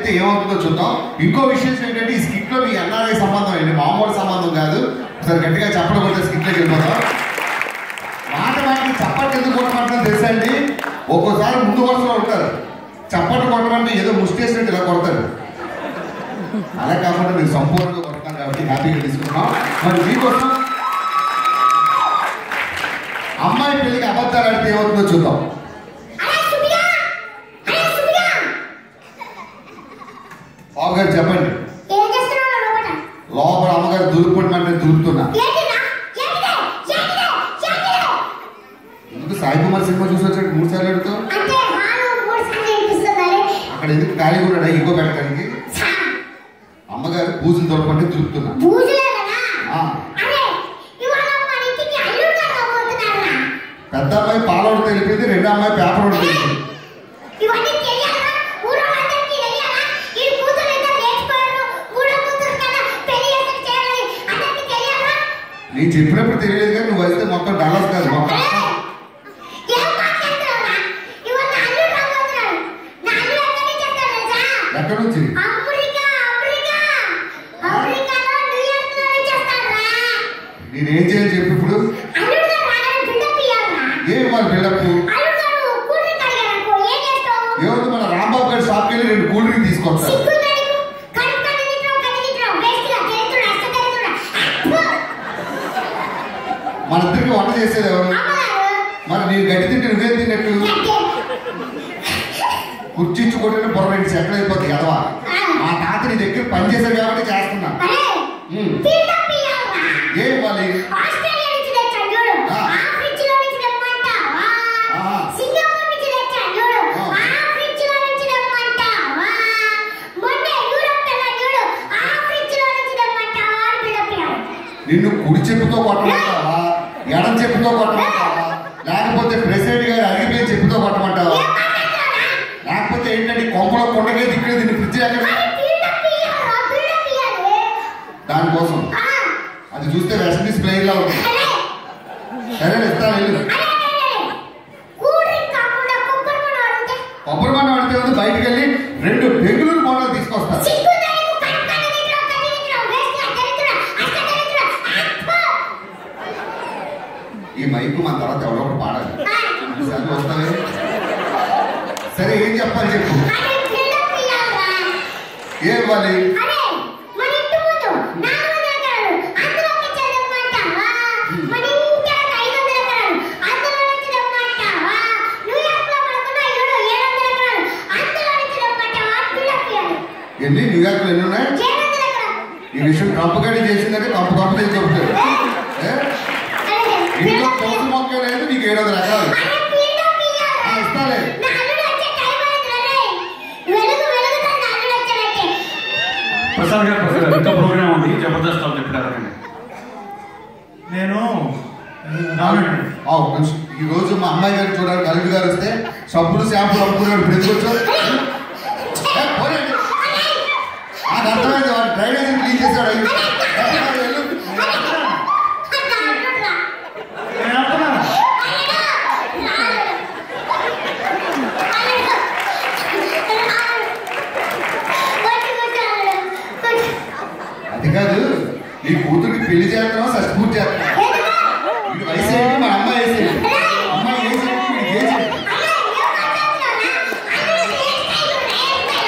చెప్తే ఏమవుతుందో చూద్దాం ఇంకో విషయం ఏంటంటే ఈ స్కిట్ లో మీ ఎన్ఆర్ఐ సంబంధం ఏంటి మామూలు సంబంధం కాదు ఒకసారి గట్టిగా చెప్పడం కొడితే స్కిట్ లోకి వెళ్ళిపోతాం మాట మాటకి చప్పట్లు ఎందుకు కొట్టమంటారో తెలుసా అండి ఒక్కోసారి ముందు వరుసలో ఉంటారు చప్పట్లు కొట్టమంటే ఏదో ముష్టేసినట్టు ఇలా కొడతారు అలా కాకుండా మీరు సంపూర్ణంగా కొడతాను కాబట్టి హ్యాపీగా తీసుకున్నాం మరి మీకోసం అమ్మాయి పెళ్లికి అబద్ధాలు ఆడితే ఏమవుతుందో చూద్దాం అరే సుబియా అరే సుబియా బాబు గారు చెప్పండి ఏం చేస్తున్నావు లోపల లోపల అమ్మగారు దూరుకుంటే దూరుతున్నా ఏంటిదా ఏంటిదే ఏంటిదే ఏంటిదే ఎందుకు సాయి కుమార్ సినిమా చూసి వచ్చాడు మూడు సార్లు అడుగుతావు అంటే హాలు మూడు సార్లు వినిపిస్తుందని అక్కడ ఎందుకు ఖాళీ కూడా ఇంకో పెట్టడానికి ఛా, అమ్మగారు పూజలు తోడుకుంటే దూరుతున్నా బూజులే కదా ఆ. అరే ఇవాళ మన ఇంటికి అల్లుడుగా రాబోతున్నారా పెద్ద అమ్మాయి పాలోడు తెలిపింది రెండో అమ్మాయి పేపర్ ఒకటి తెలిపింది ఇవన్నీ తెలియాలా ఊరోళ్ళందరికీ తెలియాలా ఈ కూతురు ఎంత నేర్చుకోవడం మూడో కూతురు కదా పెళ్లి చేసి చేయాలి అందరికీ తెలియాలా నేను చెప్పినప్పుడు తెలియదు కానీ నువ్వు వస్తే మొత్తం డల్లర్స్ కాదు మొత్తం ఏం మాట్లాడుతున్నావురా ఇవాళ నా అల్లుడు రాబోతున్నాడు నా అల్లుడు ఎక్కడి నుంచి చెప్తాడు తెలుసా ఎక్కడి నుంచి అమెరికా అమెరికా అమెరికాలో న్యూయార్క్ లో నుంచి వస్తాడురా నేనేం చేయాలి చెప్పు ఇప్పుడు అల్లుడు గారు రాగానే బిల్డప్ ఇవ్వాలిరా ఏం వాళ్ళ బిల్డప్ అల్లుడు గారు కూల్ డ్రింక్ అడిగారనుకో ఏం చేస్తావు ఏముంది మన రాంబాబు గారి షాప్కి వెళ్ళి రెండు కూల్ డ్రింక్ తీసుకొస్తారు సిగ్గుందా నీకు? కడుపు కడిగిట్రావు, కడిగిట్రావు, వేస్ట్గా, దరిద్రుడు, అష్టదరిద్రుడు. అబ్బో! మన ఇద్దరికి వంట చేసేది ఎవరు అమ్మగారు, మరి నేను గడ్డి తింటే నువ్వేం తిన్నట్టు గడ్డి. కుర్చీచ్చు కొట్టిన పొరవేంటి సెటిల్ అయిపోతుంది కదవా మా తాత నీ దగ్గర పనిచేశారు కాబట్టి చేస్తున్నా అరే, ఉమ్. బిల్డప్ ఇవ్వాలిరా. ఏం ఇవ్వాలి ఆస్ట్రేలియా నుంచి తెచ్చాడు చూడు. ఆ. ఆ ఫ్రిడ్జ్ లో నుంచి తెమ్మంటావా? ఆ. సింగపూర్ నుంచి తెచ్చాడు చూడు. ఆ. ఆ ఫ్రిడ్జ్ లో నుంచి తెమ్మంటావా? మొన్నే యూరప్ వెళ్ళాడు చూడు. ఆ ఫ్రిడ్జ్ లో నుంచి తెమ్మంటావా అని బిల్డప్ ఇవ్వాలి. నిన్ను కుడి చెప్పుతో కొట్టమంటావా ఎడం చెప్పుతో కొట్టమంటావా లేకపోతే ప్రెసిడెంట్ గారు అరిగిపోయి చెప్పుతో కొట్టమంటావా ఏం మాట్లాడుతున్నావురా? లేకపోతే ఏంటంటే కొంపలో కొండకే దిక్కుడే దీన్ని ఫ్రిడ్జ్ ఎక్కడ మరి బిల్డప్ ఇవ్వాలిరా, బిల్డప్ ఇవ్వాలి. దానికోసం ఆ, అది చూస్తే వెస్ట్ ఇండీస్ ప్లేయర్ లా ఉంది అరే, సరే ఇస్తాను వెళ్ళు అరే, అరే, అరే. కూల్ డ్రింక్ కాకుండా కొబ్బరి బొండం అడిగితే కొబ్బరి బండ పడితే ఉంది బయటికి వెళ్ళి రెండు బెంగళూరు బొండాలు తీసుకొస్తారు సిగ్గుందా నీకు? కడుపు కడిగిట్రావు, కడిగిట్రావు, వేస్ట్గా, దరిద్రుడా, అష్టదరిద్రుడా. అబ్బో! ఈ మైకు మన తర్వాత ఎవరో ఒకటి పాడాలి ఆ, సరే వస్తావే సరే ఏం చెప్పాలి చెప్పు అరే, బిల్డప్ ఇవ్వాలిరా. ఏం ఇవ్వాలి అరే, మన ఇంటి ముందు నాలుగు వందల ఎకరాలు, అందులోకి చదవమంటావా? మన ఇంటికి ఐదు వందల ఎకరాలు, అందులో నుంచి తెమ్మంటావా? న్యూయార్క్లో మనకున్న ఇల్లు ఏడు వందల ఎకరాలు, అందులో నుంచి తెమ్మంటావా? బిల్డప్ ఇవ్వాలి. ఎన్ని న్యూయార్క్ లో ఎన్ని ఉన్నాయి ఏడు వందల ఎకరాలు. ఈ విషయం ట్రంప్ గారి చేసిందంటే కంపు కంపు తెచ్చి చెబుతాడు ఏ? అరే, ఇంట్లో బిల్డప్ తోసు మొక్క లేదు నీకు ఏడు వందల ఎకరాలు అరే, బిల్డప్ ఇవ్వాలి. ఆ, ఇస్తాలే నా అల్లుడు వచ్చే టైం అయిందిరా రే. వెలుగు వెలుగుతుంది నా అల్లుడు వచ్చాడంటే. ప్రసాద్ గారు ప్రసాద్ గారు ఇంకా ప్రోగ్రామ్ ఉంది జబర్దస్త్ వాళ్ళు చెప్పారు నేను రానండి ఆ, ఒక్క నిమిషం. ఈ రోజు మా అమ్మాయి గారు చూడడానికి అల్లుడు గారు వస్తే సబ్బులు షాంపులు అమ్ముకున్నాడు ఇప్పుడు ఎందుకు వచ్చావు? ఏ, పోనీయండి. నాకు అర్థమైంది వాడు డ్రైనేజ్ క్లీన్ చేశాడు అయ్యి. ఏ, ఏ, వెళ్ళు. అట్లా అల్లుడురా. నేను వెళ్తున్నాను అల్లుడు, నా అల్లుడు. అల్లుడు. వచ్చి కూర్చో అల్లుడు. కూర్చో. అది కాదు నీ కూతురికి పెళ్లి చేస్తున్నావు సస్పూర్తి చేస్తున్నావు ఎందుకు? వీడి వయసు ఏంటి మా అమ్మాయి వయసు ఏంటి అమ్మాయి ఏజ్ ఏంటి వీడికి ఏజ్ ఏంటి అల్లుడు, ఏం మాట్లాడుతున్నావురా? అల్లుడు హెయిర్ స్టైల్ ఉంది,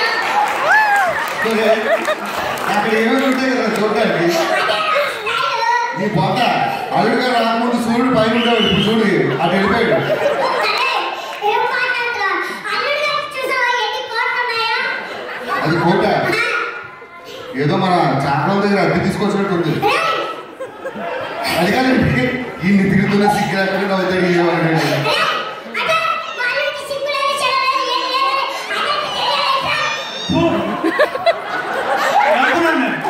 హెయిర్ స్టైల్. అక్కడ ఏమైనా ఉంటాయి కదా చూడడానికి అదే నా స్టైల్. నీ పొంద అల్లుడు గారు రాకముందు సూర్యుడు పైన ఉండేవాడు ఇప్పుడు చూడు అటు వెళ్ళిపోయాడు అరే, ఏం మాట్లాడుతున్నావు? అల్లుడు గారు చూసావా ఎన్ని కోట్లు ఉన్నాయో? అది కోట ఏదో మన చాకలం దగ్గర అద్దె తీసుకొచ్చినట్టు ఉంది ఏయ్! అది కాదండి ఈ తిరుగుతున్న సిగ్గు లేకుండా నవ్వుతాడు ఈ వాడు. అదే వాళ్ళకి సిగ్గులేదు చెడలేదు ఏం లేదు అదే తెలియలేదా వెళ్తున్నాను నేను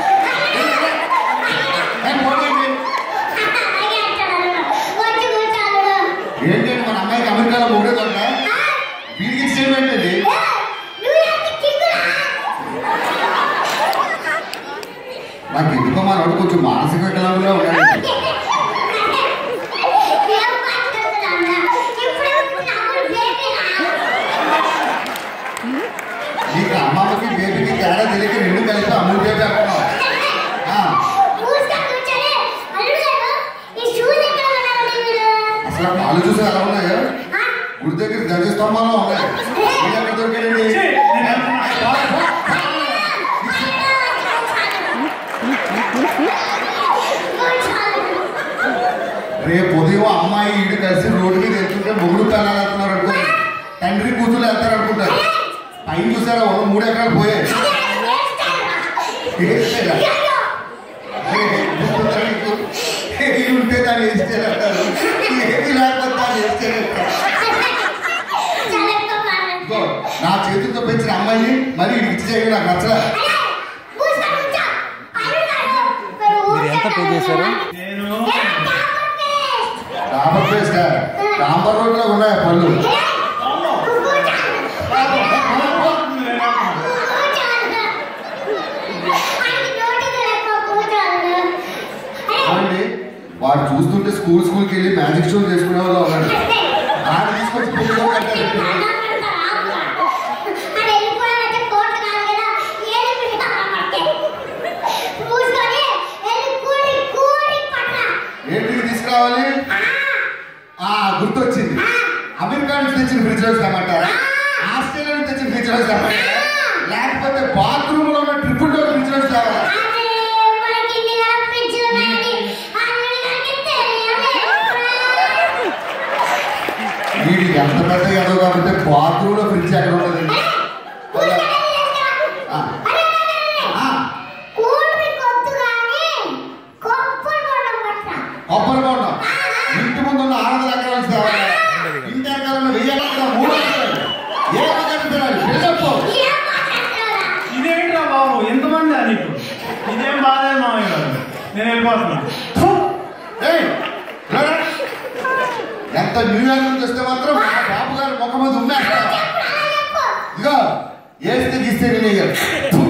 ఏ, పోనీయండి. అలాగే అంటాడు వచ్చి కూర్చోడు ఏంటంటే మన అమ్మాయికి అమెరికాలో మూడే దొరక వీడికి ఇచ్చేయమండి నువ్వు ఎంత కింగురా నాకు ఎందుకో మన వాడు కొంచెం మానసిక వికలాంగులా ఉన్నాడు ఏం మాట్లాడుతున్నా ఇప్పుడు నవ్వులు బేబీరా నీకు అమ్మమ్మకి బేబీకి అమ్మాయి ఈడు కలిసి రోడ్డు మీద వెళ్తుంటే మొగుడు పిల్లలు వెళ్తున్నారు అనుకో తండ్రి కూతురు వెళ్తారు అనుకుంటారు పైన చూసారా ఒక మూడు ఎకరాలు పోయాయి వేస్తారా? ఏ, గుర్తుందా నీకు? ఏది ఉంటే దాన్ని వేస్తే అంటారు ఏది లేకపోతే దాన్ని వేస్తే అంటారు. చాలా ఎక్కువ మాట్లాడు. ఇదిగో, నా చేతులతో పెంచిన అమ్మాయిని మరి ఇడికి ఇచ్చి చేయడం నాకు నచ్చలే అరే, కూర్చో, కూర్చో. అడుగుతాడు. మరి మీరు ఎంత పే చేశారు? నేను ఏ, డాబర్ పేస్ట్. డాబర్ ప్లేస్ డాంబర్ రోడ్ లో ఉన్నాయి ఆ పళ్ళు ఏ, అమ్మో. కూర్చో. బాబు, నేను అంటున్నాను. కూర్చోను. ఆయనకి నోటికి ఎక్కువ కూర్చోను. అరే, ఏమండి వాడు చూస్తుంటే స్కూల్ స్కూల్కి వెళ్ళి మ్యాజిక్ షో చేసుకునే వాళ్ళు ఉన్నాడు అరే. వాడు తీసుకొచ్చి పెళ్లిలో కట్టారు ఏంటికి తీసుకురావాలి ఆ గుర్తొచ్చింది అమెరికా నుంచి తెచ్చిన ఫ్రిడ్జ్ రోజు తెమ్మంటారా ఆస్ట్రేలియా నుంచి తెచ్చిన ఫ్రిడ్జ్ రోజు తెమ్మంటారా లేకపోతే బాత్రూమ్ లో ఉన్న ట్రిపుల్ డోర్ ఫ్రిడ్జ్ రోజు తేవాలా వీడికి ఎంత పెద్ద ఎదో కాబట్టి బాత్రూమ్ లో ఫ్రిడ్జ్ ఎక్కడ ఉండదండి ఆ. ఆ, కొబ్బరి బొండం ఇంటి ముందు ఉన్న ఆరు వందల ఎకరాల నుంచి తేవాలి ఇంటి ఎకరాలు ఉన్న వెయ్యి ఎకరాలు మూడు ఎకరాలు ఏ ఎకరాలు తినాలి బిల్డప్ ఇదేంట్రా బాబు ఎంతమంది నీకు ఇదేం బాధలేదు మామయ్య గారు నేను వెళ్ళిపోతున్నా ఏయ్, రా. ఎంత న్యూయార్క్ నుంచి వస్తే మాత్రం మా బాబు గారి ముఖం మీద ఉమ్మేస్తా ఇదిగో వేస్తే గీస్తే నేను